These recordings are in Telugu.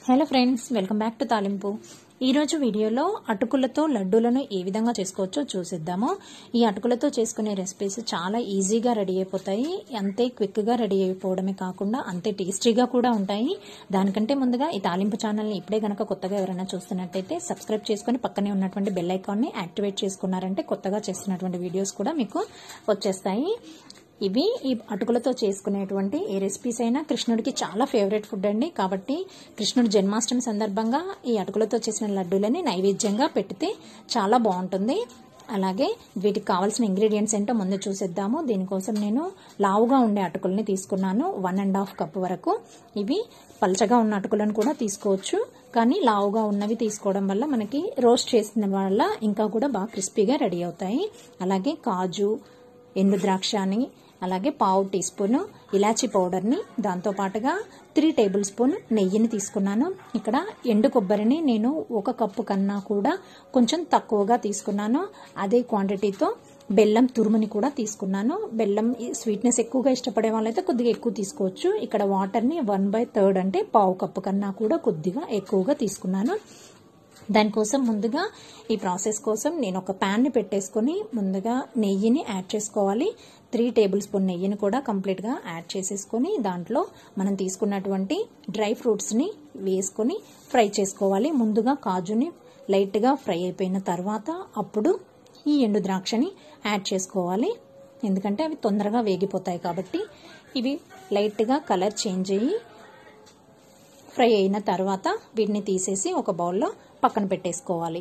hello friends welcome back to Talimpu ఈరోజు వీడియోలో అటుకులతో లడ్డూలను ఏ విధంగా చేసుకోవచ్చో చూసిద్దాము ఈ అటుకులతో చేసుకునే రెసిపీస్ చాలా ఈజీగా రెడీ అయిపోతాయి అంతే క్విక్గా రెడీ అయిపోవడమే కాకుండా అంతే టేస్టీగా కూడా ఉంటాయి దానికంటే ముందుగా ఈ తాలింపు ఛానల్ని ఇప్పుడే గనక కొత్తగా ఎవరైనా చూస్తున్నట్టయితే సబ్స్క్రైబ్ చేసుకుని పక్కనే ఉన్నటువంటి బెల్ ఐకాన్ని యాక్టివేట్ చేసుకున్నారంటే కొత్తగా చేస్తున్నటువంటి వీడియోస్ కూడా మీకు వచ్చేస్తాయి ఇవి ఈ అటుకులతో చేసుకునేటువంటి ఏ రెసిపీస్ అయినా కృష్ణుడికి చాలా ఫేవరెట్ ఫుడ్ అండి కాబట్టి కృష్ణుడి జన్మాష్టమి సందర్భంగా ఈ అటుకులతో చేసిన లడ్డూలని నైవేద్యంగా పెడితే చాలా బాగుంటుంది అలాగే వీటికి కావాల్సిన ఇంగ్రీడియంట్స్ ఏంటో ముందు చూసేద్దాము దీనికోసం నేను లావుగా ఉండే అటుకుల్ని తీసుకున్నాను వన్ అండ్ హాఫ్ కప్ వరకు ఇవి పలచగా ఉన్న అటుకులను కూడా తీసుకోవచ్చు కానీ లావుగా ఉన్నవి తీసుకోవడం వల్ల మనకి రోస్ట్ చేసిన వల్ల ఇంకా కూడా బాగా క్రిస్పీగా రెడీ అవుతాయి అలాగే కాజు ఎండు ద్రాక్ష అని అలాగే పావు టీ స్పూన్ ఇలాచీ పౌడర్ని దాంతోపాటుగా త్రీ టేబుల్ స్పూన్ నెయ్యిని తీసుకున్నాను ఇక్కడ ఎండు కొబ్బరిని నేను ఒక కప్పు కన్నా కూడా కొంచెం తక్కువగా తీసుకున్నాను అదే క్వాంటిటీతో బెల్లం తురుముని కూడా తీసుకున్నాను బెల్లం స్వీట్నెస్ ఎక్కువగా ఇష్టపడే వాళ్ళైతే కొద్దిగా ఎక్కువ తీసుకోవచ్చు ఇక్కడ వాటర్ని వన్ బై థర్డ్ అంటే పావు కప్పు కన్నా కూడా కొద్దిగా ఎక్కువగా తీసుకున్నాను దానికోసం ముందుగా ఈ ప్రాసెస్ కోసం నేను ఒక ప్యాన్ని పెట్టేసుకొని ముందుగా నెయ్యిని యాడ్ చేసుకోవాలి త్రీ టేబుల్ స్పూన్ నెయ్యిని కూడా కంప్లీట్గా యాడ్ చేసేసుకొని దాంట్లో మనం తీసుకున్నటువంటి డ్రై ఫ్రూట్స్ని వేసుకొని ఫ్రై చేసుకోవాలి ముందుగా కాజుని లైట్గా ఫ్రై అయిపోయిన తర్వాత అప్పుడు ఈ ఎండు ద్రాక్షని యాడ్ చేసుకోవాలి ఎందుకంటే అవి తొందరగా వేగిపోతాయి కాబట్టి ఇవి లైట్గా కలర్ చేంజ్ అయ్యి ఫ్రై అయిన తర్వాత వీటిని తీసేసి ఒక బౌల్లో పక్కన పెట్టేసుకోవాలి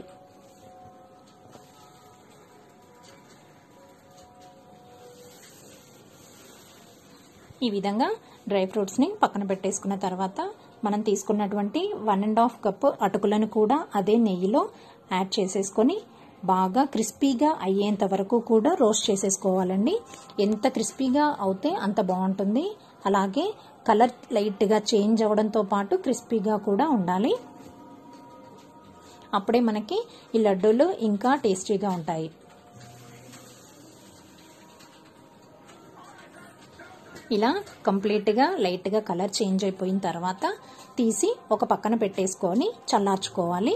ఈ విధంగా డ్రై ఫ్రూట్స్ని పక్కన పెట్టేసుకున్న తర్వాత మనం తీసుకున్నటువంటి వన్ అండ్ హాఫ్ కప్ అటుకులను కూడా అదే నెయ్యిలో యాడ్ చేసేసుకొని బాగా క్రిస్పీగా అయ్యేంత వరకు కూడా రోస్ట్ చేసేసుకోవాలండి ఎంత క్రిస్పీగా అవుతే అంత బాగుంటుంది అలాగే కలర్ లైట్గా చేంజ్ అవడంతో పాటు క్రిస్పీగా కూడా ఉండాలి అప్పుడే మనకి ఈ లడ్డూలు ఇంకా టేస్టీగా ఉంటాయి ఇలా కంప్లీట్గా లైట్గా కలర్ చేంజ్ అయిపోయిన తర్వాత తీసి ఒక పక్కన పెట్టేసుకొని చల్లార్చుకోవాలి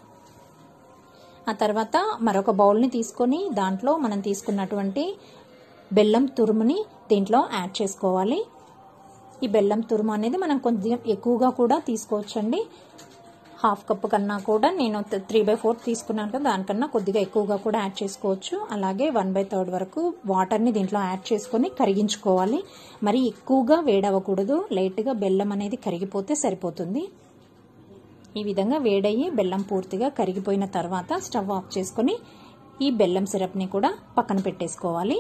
ఆ తర్వాత మరొక బౌల్ని తీసుకొని దాంట్లో మనం తీసుకున్నటువంటి బెల్లం తురుముని దీంట్లో యాడ్ చేసుకోవాలి ఈ బెల్లం తురుము అనేది మనం కొంచెం ఎక్కువగా కూడా తీసుకోవచ్చండి హాఫ్ కప్ కన్నా కూడా నేను త్రీ బై ఫోర్ తీసుకున్నాను కదా దానికన్నా కొద్దిగా ఎక్కువగా కూడా యాడ్ చేసుకోవచ్చు అలాగే వన్ బై థర్డ్ వరకు వాటర్ని దీంట్లో యాడ్ చేసుకొని కరిగించుకోవాలి మరి ఎక్కువగా వేడవ్వకూడదు లైట్గా బెల్లం అనేది కరిగిపోతే సరిపోతుంది ఈ విధంగా వేడయ్యి బెల్లం పూర్తిగా కరిగిపోయిన తర్వాత స్టవ్ ఆఫ్ చేసుకొని ఈ బెల్లం సిరప్ని కూడా పక్కన పెట్టేసుకోవాలి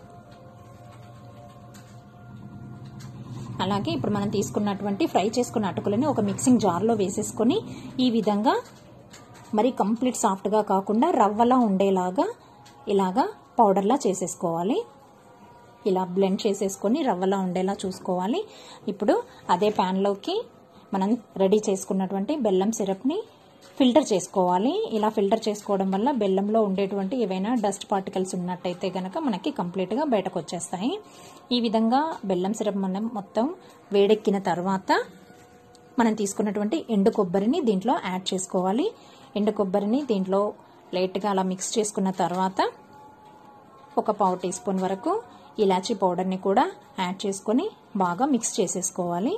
అలాగే ఇప్పుడు మనం తీసుకున్నటువంటి ఫ్రై చేసుకున్న అటుకులని ఒక మిక్సింగ్ జార్లో వేసేసుకొని ఈ విధంగా మరి కంప్లీట్ సాఫ్ట్గా కాకుండా రవ్వలా ఉండేలాగా ఇలాగా పౌడర్లా చేసేసుకోవాలి ఇలా బ్లెండ్ చేసేసుకొని రవ్వలా ఉండేలా చూసుకోవాలి ఇప్పుడు అదే ప్యాన్లోకి మనం రెడీ చేసుకున్నటువంటి బెల్లం సిరప్ని ఫిల్టర్ చేసుకోవాలి ఇలా ఫిల్టర్ చేసుకోవడం వల్ల బెల్లంలో ఉండేటువంటి ఏవైనా డస్ట్ పార్టికల్స్ ఉన్నట్టయితే గనక మనకి కంప్లీట్గా బయటకు వచ్చేస్తాయి ఈ విధంగా బెల్లం సిరప్ మనం మొత్తం వేడెక్కిన తర్వాత మనం తీసుకున్నటువంటి ఎండు కొబ్బరిని దీంట్లో యాడ్ చేసుకోవాలి ఎండు కొబ్బరిని దీంట్లో లైట్గా అలా మిక్స్ చేసుకున్న తర్వాత ఒక పావు టీ స్పూన్ వరకు ఇలాచీ పౌడర్ని కూడా యాడ్ చేసుకొని బాగా మిక్స్ చేసేసుకోవాలి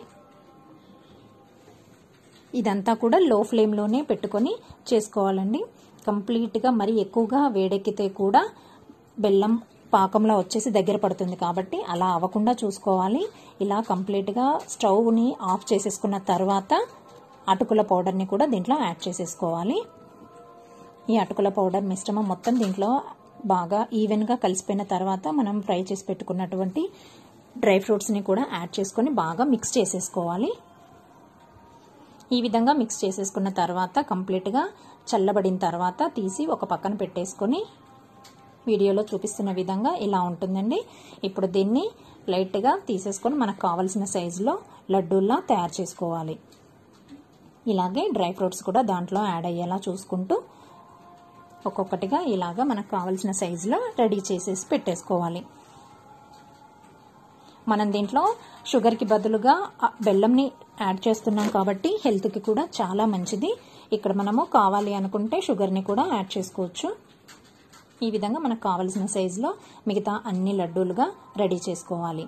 ఇదంతా కూడా లో ఫ్లేమ్లోనే పెట్టుకొని చేసుకోవాలండి కంప్లీట్గా మరి ఎక్కువగా వేడెక్కితే కూడా బెల్లం పాకంలో వచ్చేసి దగ్గర పడుతుంది కాబట్టి అలా అవ్వకుండా చూసుకోవాలి ఇలా కంప్లీట్గా స్టవ్ని ఆఫ్ చేసేసుకున్న తర్వాత అటుకుల పౌడర్ని కూడా దీంట్లో యాడ్ చేసేసుకోవాలి ఈ అటుకుల పౌడర్ మిశ్రమం మొత్తం దీంట్లో బాగా ఈవెన్గా కలిసిపోయిన తర్వాత మనం ఫ్రై చేసి పెట్టుకున్నటువంటి డ్రై ఫ్రూట్స్ని కూడా యాడ్ చేసుకొని బాగా మిక్స్ చేసేసుకోవాలి ఈ విధంగా మిక్స్ చేసేసుకున్న తర్వాత కంప్లీట్గా చల్లబడిన తర్వాత తీసి ఒక పక్కన పెట్టేసుకొని వీడియోలో చూపిస్తున్న విధంగా ఇలా ఉంటుందండి ఇప్పుడు దీన్ని లైట్గా తీసేసుకొని మనకు కావాల్సిన సైజులో లడ్డూల్లా తయారు చేసుకోవాలి ఇలాగే డ్రై ఫ్రూట్స్ కూడా దాంట్లో యాడ్ అయ్యేలా చూసుకుంటూ ఒక్కొక్కటిగా ఇలాగా మనకు కావాల్సిన సైజులో రెడీ చేసేసి పెట్టేసుకోవాలి మనం దీంట్లో షుగర్కి బదులుగా ఆ బెల్లంని యాడ్ చేస్తున్నాం కాబట్టి హెల్త్కి కూడా చాలా మంచిది ఇక్కడ మనము కావాలి అనుకుంటే షుగర్ని కూడా యాడ్ చేసుకోవచ్చు ఈ విధంగా మనకు కావలసిన సైజులో మిగతా అన్ని లడ్డూలుగా రెడీ చేసుకోవాలి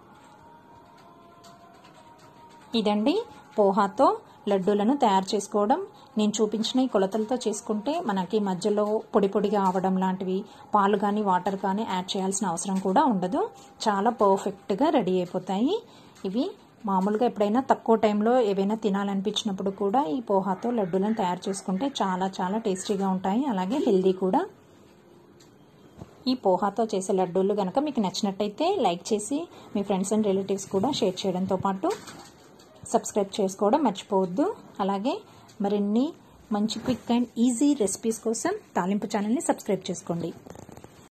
ఇదండి పోహాతో లడ్డూలను తయారు చేసుకోవడం నేను చూపించిన ఈ కొలతలతో చేసుకుంటే మనకి మధ్యలో పొడి పొడిగా అవడం లాంటివి పాలు కానీ వాటర్ కానీ యాడ్ చేయాల్సిన అవసరం కూడా ఉండదు చాలా పర్ఫెక్ట్గా రెడీ అయిపోతాయి ఇవి మామూలుగా ఎప్పుడైనా తక్కువ టైంలో ఏవైనా తినాలనిపించినప్పుడు కూడా ఈ పోహాతో లడ్డూలను తయారు చేసుకుంటే చాలా చాలా టేస్టీగా ఉంటాయి అలాగే హెల్దీ కూడా ఈ పోహాతో చేసే లడ్డూలు కనుక మీకు నచ్చినట్టయితే లైక్ చేసి మీ ఫ్రెండ్స్ అండ్ రిలేటివ్స్ కూడా షేర్ చేయడంతో పాటు సబ్స్క్రైబ్ చేసుకోవడం మర్చిపోవద్దు అలాగే మరిన్ని మంచి క్విక్ అండ్ ఈజీ రెసిపీస్ కోసం తాలింపు ఛానల్ని సబ్స్క్రైబ్ చేసుకోండి